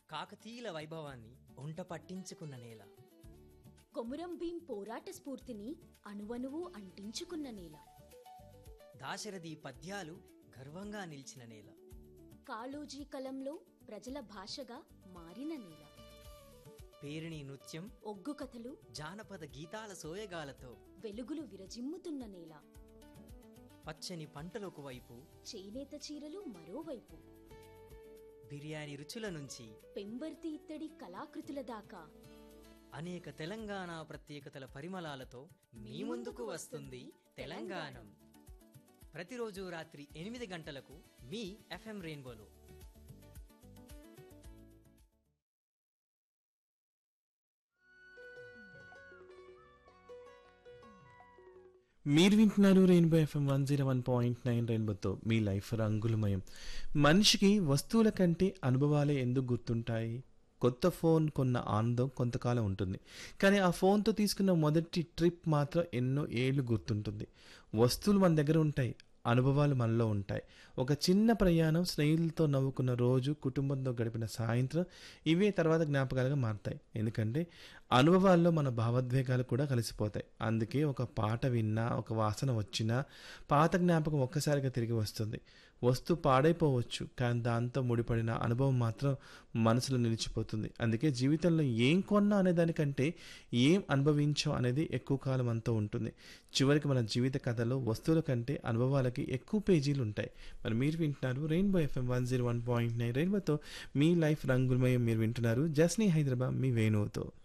కాకతీయుల వైభవాన్ని ఒంట పట్టించుకున్న నేల కొమురం భీం పోరాట స్ఫూర్తిని అణువణువు అంటించుకున్న నేల దాశరథి పద్యాలు గర్వంగా నిలిచిన నేల కాళోజీ కలంలో ప్రజల భాషగా మారిన నేల పేరిణి నృత్యం ఒగ్గు కథలు జానపద గీతాల సోయగాలతో వెలుగులు విరజిమ్ముతున్న నేల పచ్చని పంటలొక వైపు చేనేత చీరలు మరోవైపు బిర్యానీ రుచుల నుంచి పెంబర్తి ఇత్తడి కళాకృతుల దాకా అనేక తెలంగాణ ప్రత్యేకతల పరిమళాలతో మీ ముందుకు వస్తుంది తెలంగాణం ప్రతిరోజు రాత్రి ఎనిమిది గంటలకు మీ ఎఫ్ఎం రెయిన్బోలో మీరు వింటున్నారు rainbow FM one zero one point nine రెయిన్బోతో మీ లైఫ్ రంగులమయం మనిషికి వస్తువుల కంటే అనుభవాలే ఎందుకు గుర్తుంటాయి కొత్త ఫోన్ కొన్న ఆనందం కొంతకాలం ఉంటుంది కానీ ఆ ఫోన్తో తీసుకున్న మొదటి ట్రిప్ మాత్రం ఎన్నో ఏళ్ళు గుర్తుంటుంది వస్తువులు మన దగ్గర ఉంటాయి అనుభవాలు మనలో ఉంటాయి ఒక చిన్న ప్రయాణం స్నేహితులతో నవ్వుకున్న రోజు కుటుంబంతో గడిపిన సాయంత్రం ఇవే తర్వాత జ్ఞాపకాలుగా మారుతాయి ఎందుకంటే అనుభవాల్లో మన భావోద్వేగాలు కూడా కలిసిపోతాయి అందుకే ఒక పాట విన్నా ఒక వాసన వచ్చినా పాత జ్ఞాపకం ఒక్కసారిగా తిరిగి వస్తుంది వస్తువు పాడైపోవచ్చు కానీ దాంతో ముడిపడిన అనుభవం మాత్రం మనసులో నిలిచిపోతుంది అందుకే జీవితంలో ఏం కొన్నా అనే దానికంటే ఏం అనుభవించాం అనేది ఎక్కువ కాలం అంతా ఉంటుంది చివరికి మన జీవిత కథలో వస్తువుల కంటే అనుభవాలకి ఎక్కువ పేజీలు ఉంటాయి మరి మీరు వింటున్నారు rainbow FM one zero one point nine రెయిన్బోతో మీ లైఫ్ రంగులమయం మీరు వింటున్నారు జస్నీ హైదరాబాద్ మీ వేణువుతో